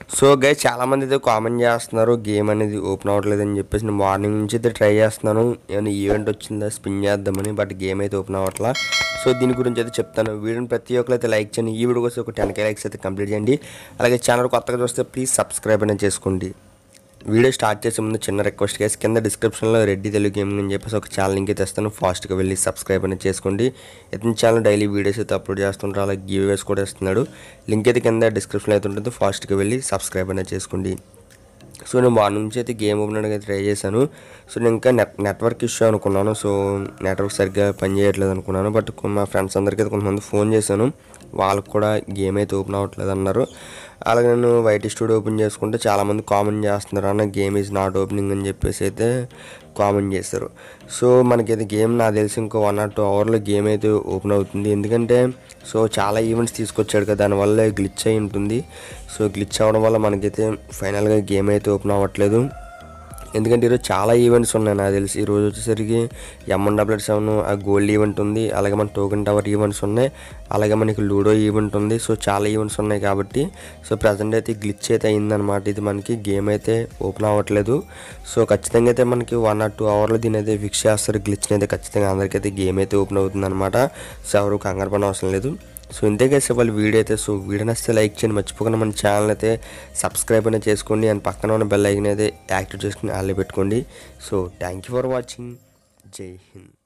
so guys చాలా మంది అయితే కామెంట్ చేస్తున్నారు గేమ్ అనేది ఓపెన్ అవ్వట్లేదు అని చెప్పేసి నేను మార్నింగ్ నుంచి అయితే ట్రై చేస్తున్నాను ఏమైనా ఈవెంట్ వచ్చిందా స్పిన్ చేద్దామని బట్ గేమ్ అయితే ఓపెన్ అవ్వట్లా సో దీని గురించి అయితే చెప్తాను వీడియోని ప్రతి ఒక్కరు అయితే లైక్ చేయండి ఈ వీడియో కోసం ఒక టెన్ కే లైక్స్ అయితే కంప్లీట్ చేయండి అలాగే ఛానల్ కొత్తగా చూస్తే ప్లీజ్ సబ్స్క్రైబ్ అనేది చేసుకోండి వీడియో స్టార్ట్ చేసే ముందు చిన్న రిక్వెస్ట్ కేసు కింద డిస్క్రిప్షన్లో రెడ్డి తెలుగు గేమింగ్ అని చెప్పేసి ఒక ఛానల్ లింక్ అయితే ఇస్తాను ఫాస్ట్గా వెళ్ళి సబ్స్క్రైబ్ అనేది చేసుకోండి ఇతని ఛానల్ డైలీ వీడియోస్ అయితే అప్లోడ్ చేస్తుంటారు అలాగే గివ్ వేస్ కూడా ఇస్తున్నాడు లింక్ అయితే కింద డిస్క్రిప్షన్లో అయితే ఉంటుంది ఫాస్ట్గా వెళ్ళి సబ్స్క్రైబ్ అనేది చేసుకోండి సో నేను మార్నింగ్ నుంచి అయితే గేమ్ ఓపెన్ అయితే ట్రై చేశాను సో నేను ఇంకా నెట్ నెట్వర్క్ ఇష్యూ అనుకున్నాను సో నెట్వర్క్ సరిగ్గా పని చేయట్లేదు అనుకున్నాను బట్ మా ఫ్రెండ్స్ అందరికీ అయితే కొంతమంది ఫోన్ చేశాను వాళ్ళకు కూడా గేమ్ అయితే ఓపెన్ అవ్వట్లేదు అన్నారు అలాగే నేను వైట్ స్టూడియో ఓపెన్ చేసుకుంటే చాలామంది కామెంట్ చేస్తున్నారు అన్న గేమ్ ఈజ్ నాట్ ఓపెనింగ్ అని చెప్పేసి అయితే కామెంట్ చేస్తారు సో మనకైతే గేమ్ నాకు తెలిసి ఇంకో వన్ ఆర్ టూ అవర్లో గేమ్ అయితే ఓపెన్ అవుతుంది ఎందుకంటే సో చాలా ఈవెంట్స్ తీసుకొచ్చాడు కదా దానివల్ల గ్లిచ్ అయి ఉంటుంది సో గ్లిచ్ అవ్వడం వల్ల మనకైతే ఫైనల్గా గేమ్ అయితే ఓపెన్ అవ్వట్లేదు ఎందుకంటే ఈరోజు చాలా ఈవెంట్స్ ఉన్నాయి నాకు తెలిసి ఈరోజు వచ్చేసరికి ఎంఎన్ డబ్ల్యూ సెవెన్ ఆ గోల్డ్ ఈవెంట్ ఉంది అలాగే మన టోకెన్ టవర్ ఈవెంట్స్ ఉన్నాయి అలాగే మనకి లూడో ఈవెంట్ ఉంది సో చాలా ఈవెంట్స్ ఉన్నాయి కాబట్టి సో ప్రజెంట్ అయితే గ్లిచ్ అయితే అయిందనమాట ఇది మనకి గేమ్ అయితే ఓపెన్ అవ్వట్లేదు సో ఖచ్చితంగా అయితే మనకి వన్ ఆర్ టూ అవర్లో దీని అయితే ఫిక్స్ చేస్తారు గ్లిచ్ని అయితే ఖచ్చితంగా అందరికైతే గేమ్ అయితే ఓపెన్ అవుతుంది అనమాట సో ఎవరు కంగారు పడిన అవసరం లేదు సో ఇంతే కలిసి వాళ్ళు వీడియో అయితే సో వీడియో నచ్చితే లైక్ చేయండి మర్చిపోకుండా మన ఛానల్ అయితే సబ్స్క్రైబ్ అనేది చేసుకోండి అండ్ పక్కన ఉన్న బెల్ ఐకన్ అయితే యాక్టివ్ చేసుకుని ఆల్లో పెట్టుకోండి so thank you for watching జై హింద్